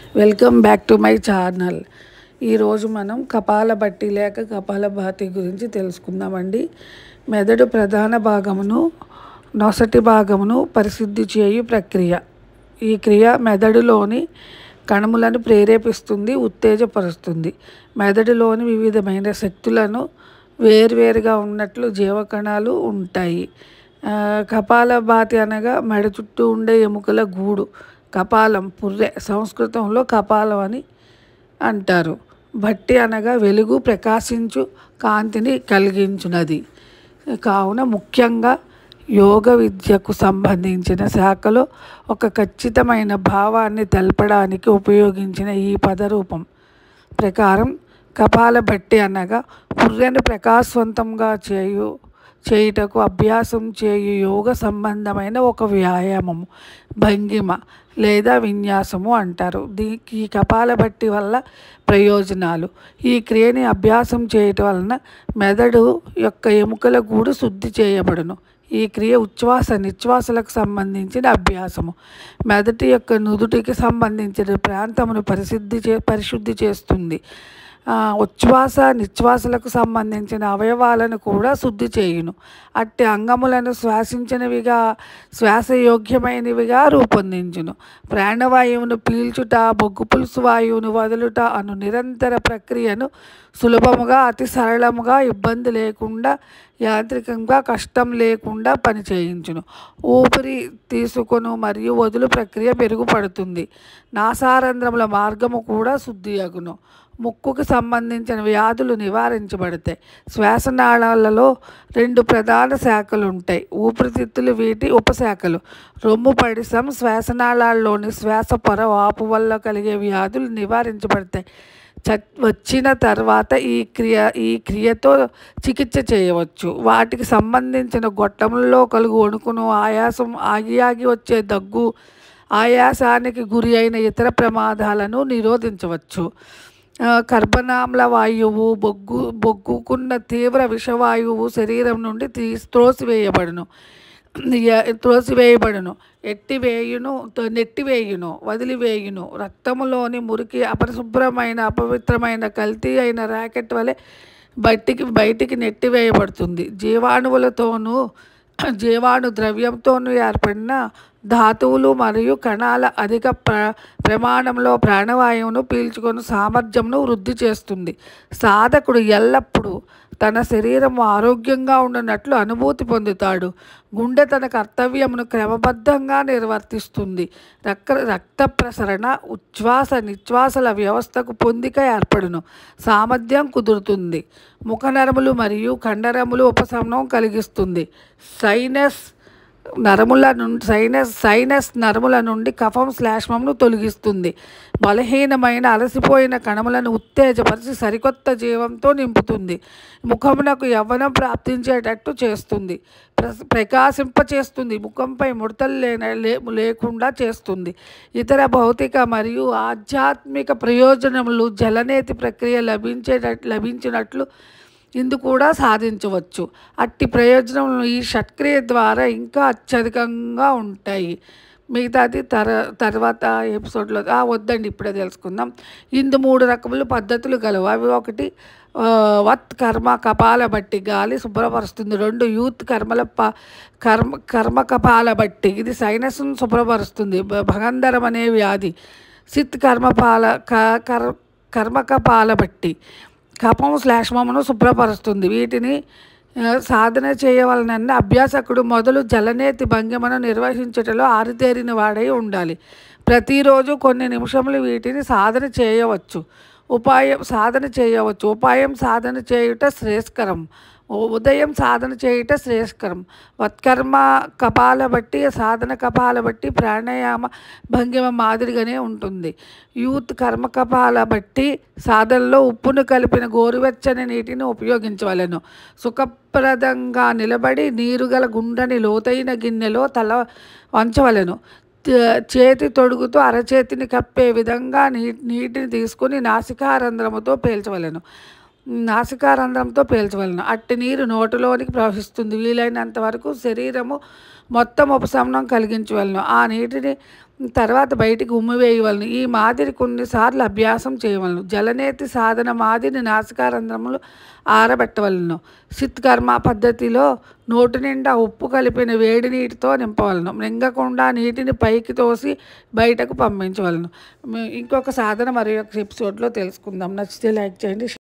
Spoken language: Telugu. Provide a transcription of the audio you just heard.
welcome back to my channel ఈరోజు మనం కపాల బట్టి లేక కపాల భాతి గురించి తెలుసుకుందామండి మెదడు ప్రధాన భాగమును నొసటి భాగమును పరిశుద్ధి చేయు ప్రక్రియ ఈ క్రియ మెదడులోని కణములను ప్రేరేపిస్తుంది ఉత్తేజపరుస్తుంది మెదడులోని వివిధమైన శక్తులను వేర్వేరుగా ఉన్నట్లు జీవకణాలు ఉంటాయి ఆ, కపాల భాతి అనగా మెడ చుట్టూ ఉండే ఎముకల గూడు కపాలం పుర్రె సంస్కృతంలో కపాలం అని అంటారు భట్టి అనగా వెలుగు ప్రకాశించు కాంతిని కలిగించున్నది కావున ముఖ్యంగా యోగ విద్యకు సంబంధించిన శాఖలో ఒక ఖచ్చితమైన భావాన్ని తెలపడానికి ఉపయోగించిన ఈ పదరూపం ప్రకారం కపాల బట్టి అనగా పుర్రెను ప్రకాశవంతంగా చేయు చేయుటకు అభ్యాసం చేయు యోగ సంబంధమైన ఒక వ్యాయామము భంగిమ లేదా విన్యాసము అంటారు దీనికి ఈ కపాల బట్టి వల్ల ప్రయోజనాలు ఈ క్రియని అభ్యాసం చేయటం వలన మెదడు యొక్క ఎముకల గూడు శుద్ధి చేయబడును ఈ క్రియ ఉచ్ఛ్వాస నిశ్వాసలకు సంబంధించిన అభ్యాసము మెదటి యొక్క నుదుటికి సంబంధించిన ప్రాంతమును పరిశుద్ధి చే పరిశుద్ధి చేస్తుంది ఆ, ఉచ్ఛ్వాస నిశ్వాసలకు సంబంధించిన అవయవాలను కూడా శుద్ధి చేయును అట్టి అంగములను శ్వాసించినవిగా శ్వాసయోగ్యమైనవిగా రూపొందించును ప్రాణవాయువును పీల్చుట బొగ్గు పులుసు వాయువును వదులుట అను నిరంతర ప్రక్రియను సులభముగా అతి సరళముగా ఇబ్బంది లేకుండా యాంత్రికంగా కష్టం లేకుండా పని చేయించును ఊపిరి తీసుకొను మరియు వదులు ప్రక్రియ మెరుగుపడుతుంది నాసారంధ్రముల మార్గము కూడా శుద్ధి అగును ముక్కుకు సంబంధించిన వ్యాధులు నివారించబడతాయి శ్వాసనాళాలలో రెండు ప్రధాన శాఖలు ఉంటాయి ఊపిరితిత్తులు వీటి ఉపశాఖలు రొమ్ము పడిసం శ్వాసనాళాల్లోని శ్వాస పొర వాపు వల్ల కలిగే వ్యాధులు నివారించబడతాయి చ వచ్చిన తర్వాత ఈ క్రియ ఈ క్రియతో చికిత్స చేయవచ్చు వాటికి సంబంధించిన గొట్టములలో కలుగు వణుకును ఆయాసం ఆగి ఆగి వచ్చే దగ్గు ఆయాసానికి గురి అయిన ఇతర ప్రమాదాలను నిరోధించవచ్చు ఆ, కర్బనామ్ల వాయువు బొగ్గు బొగ్గుకున్న తీవ్ర విషవాయువు శరీరం నుండి తీ త్రోసివేయబడును య- త్రోసివేయబడును ఎట్టివేయును త- నెట్టివేయును వదిలివేయును రక్తములోని మురికి అపరిశుభ్రమైన అపవిత్రమైన కల్తీ అయిన ర్యాకెట్ వలె బయటికి బయటికి నెట్టివేయబడుతుంది జీవాణువులతోనూ జీవాణు ద్రవ్యంతోనూ ఏర్పడిన ధాతువులు మరియు కణాల అధిక ప్ర ప్రమాణంలో ప్రాణవాయువును పీల్చుకొని సామర్థ్యంను వృద్ధి చేస్తుంది సాధకుడు ఎల్లప్పుడూ తన శరీరం ఆరోగ్యంగా ఉండనట్లు అనుభూతి పొందుతాడు గుండె తన కర్తవ్యమును క్రమబద్ధంగా నిర్వర్తిస్తుంది రక్త రక్త ప్రసరణ ఉచ్ఛ్వాస నిశ్వాసల వ్యవస్థకు పొందిక ఏర్పడును సామర్థ్యం కుదురుతుంది ముఖనరములు మరియు కండరములు ఉపశమనం కలిగిస్తుంది సైనస్ నరముల నుండి సైనస్ సైనస్ నరముల నుండి కఫం శ్లేష్మంను తొలగిస్తుంది బలహీనమైన అలసిపోయిన కణములను ఉత్తేజపరిచి సరికొత్త జీవంతో నింపుతుంది ముఖమునకు యవ్వనం ప్రాప్తించేటట్టు చేస్తుంది ప్ర- ప్రకాశింపచేస్తుంది ముఖంపై ముడతలు లేన లే లేకుండా చేస్తుంది ఇతర భౌతిక మరియు ఆధ్యాత్మిక ప్రయోజనములు జలనేతి ప్రక్రియ లభించేటట్లు లభించినట్లు ఇందు కూడా సాధించవచ్చు అట్టి ప్రయోజనములు ఈ షట్క్రియ ద్వారా ఇంకా అత్యధికంగా ఉంటాయి మిగతాది తర తర్వాత ఎపిసోడ్లో ఆ, వద్దండి ఇప్పుడే తెలుసుకుందాం ఇందు మూడు రకములు పద్ధతులు గలవు అవి ఒకటి ఆ, వత్ కర్మ కపాల బట్టి గాలి శుభ్రపరుస్తుంది రెండు యూత్ కర్మల ప కర్మ కర్మ కపాల బట్టి ఇది సైనస్ను శుభ్రపరుస్తుంది భ- భగంధరం అనే వ్యాధి సిత్ కర్మపాల క కర్ కర్మకపాల బట్టి కపం శ్లేష్మమును శుభ్రపరుస్తుంది వీటిని ఆ, సాధన చేయవలనన్న అభ్యాసకుడు మొదలు జలనేతి భంగిమను నిర్వహించటలో ఆరితేరిన వాడై ఉండాలి ప్రతిరోజు కొన్ని నిమిషములు వీటిని సాధన చేయవచ్చు ఉపాయం సాధన చేయవచ్చు ఉపాయం సాధన చేయుట శ్రేయస్కరం ఉ- ఉదయం సాధన చేయుట శ్రేయస్కరం వత్కర్మ కపాల బట్టి సాధన కపాల బట్టి ప్రాణాయామ భంగిమ మాదిరిగానే ఉంటుంది యూత్ కర్మ కపాల బట్టి సాధనలో ఉప్పును కలిపిన గోరువెచ్చని నీటిని ఉపయోగించవలెను సుఖప్రదంగా నిలబడి నీరు గల గుండని లోతైన గిన్నెలో తల వంచవలెను త- చేతి తొడుగుతో అరచేతిని కప్పే విధంగా నీ నీటిని తీసుకుని నాసికారంధ్రముతో పేల్చవలెను నాసికారంధ్రంతో పీల్చవలను అట్టి నీరు నోటిలోనికి ప్రవహిస్తుంది వీలైనంత వరకు శరీరము మొత్తం ఉపశమనం కలిగించవలను ఆ నీటిని తర్వాత బయటికి ఉమ్మివేయవలను ఈ మాదిరి కొన్నిసార్లు అభ్యాసం చేయవలను జలనేతి సాధన మాదిరి నాసికారంధ్రములు ఆరబెట్టవలను సిత్ కర్మ పద్ధతిలో నోటి నిండా ఉప్పు కలిపిన వేడి నీటితో నింపవలను మింగకుండా నీటిని పైకి తోసి బయటకు పంపించవలను ఇంకొక సాధన మరి ఒక ఎపిసోడ్లో తెలుసుకుందాం నచ్చితే లైక్ చేయండి